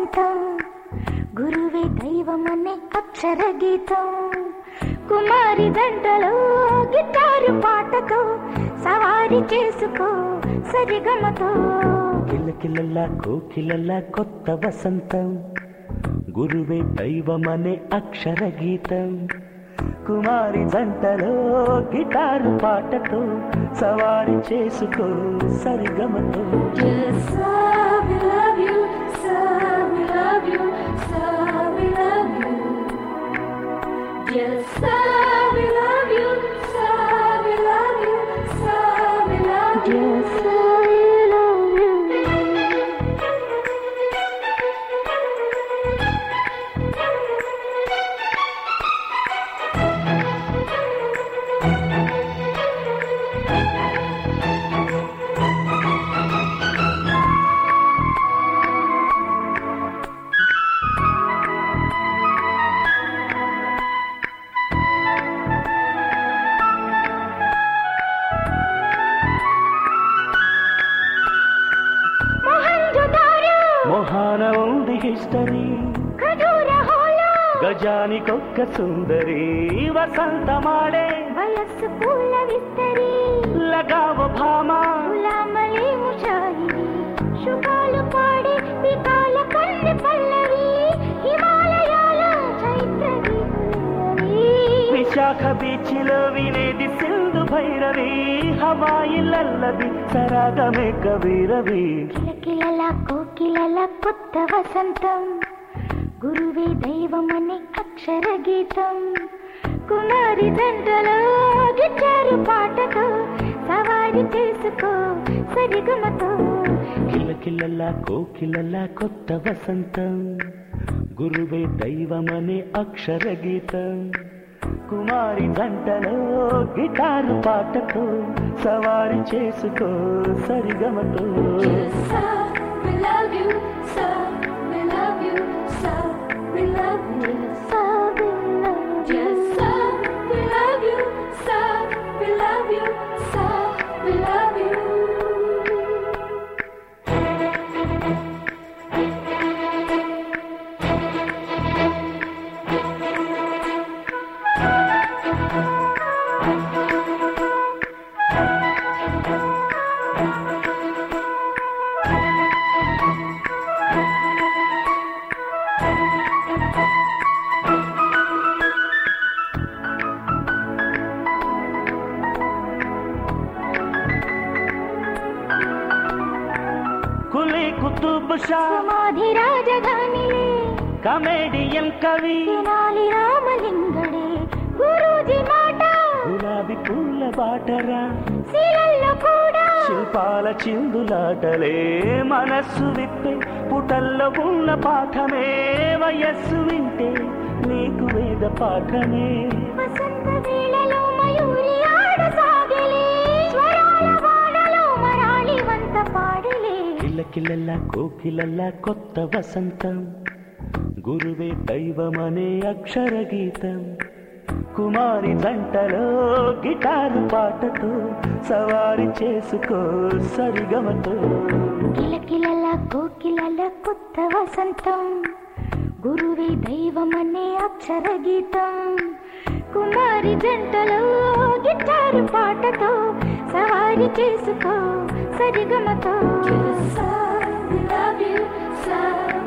వసంతం గురువే దైవమనే అక్షర గీతం కుమారి దండలో గిటారు పాటతో సవారి చేసుకో సరిగమతో కిలకిలలా కోకిలలా కొత్త వసంతం గురువే దైవమనే అక్షర గీతం కుమారి జంటలో గిటారు పాటతో సవారి చేసుకో సరిగమతో Yes, sir, we love you, sir, we love you, sir, we love you. Yes, sir, we love you, sir, we love you, sir, we love you. Yes, sir, we love you. Mohenjo-daro, మొహాన ఉంది history ఖజూరహోలో, గజానికొక్క సుందరి వసంతమాడే వయస్సు పూల విస్తరి లగావ భామా గులామలే ముషాయిరి శుభాలు పాడే వికాల కన్నె పల్లవి హిమాలయాల చైత్ర గీతులవి. విశాఖ బీచ్లో వినేది సింధు భైరవి హవాయిలల్లది సరాగమే కవిరవి కిలకిలల కోకిలల కొత్త వసంతం గురువే దైవమని అక్షర గీతం కుమారి దండలో గిటారు పాటతో సవారి చేసుకో సరిగమతో కిలకిలలా కోకిలలా కొత్త వసంతం గురువే దైవమనే అక్షర గీతం కుమారి జంటలో గిటారు పాటతో సవారి చేసుకో సరిగమతో Yes, sir, we love you, sir, we love you, sir, we love you, sir, we love you. Yes, sir, we love you, sir, we love you, sir, we love you. Quli Qutub Shah సమాధి రాజధానిలే comedian కవి తెనాలి రామలింగడే గురూజీ మాట గులాబీ పూల బాటరా శీలల్లో కూడా శిల్పాల చిందులాటలే మనస్సు విప్పే పుటల్లో ఉన్న పాఠమే వయస్సు వింటే నీకు వేద పాఠమే వసంత వేళలో మయూరి ఆడసాగలే స్వరాల వానలో మరాలి వంత పాడలే కిలకిలలా కోకిలలా కొత్త వసంతం గురువే దైవమనే అక్షర గీతం కుమారి జంటలో గిటారు పాటతో సవారి చేసుకో సరిగమతో కిలకిలల కోకిలల కొత్త వసంతం గురువే దైవమనే అక్షర గీతం కుమారి జంటలో గిటారు పాటతో సవారి చేసుకో సరిగమతో Yes, sir, we love you, sir,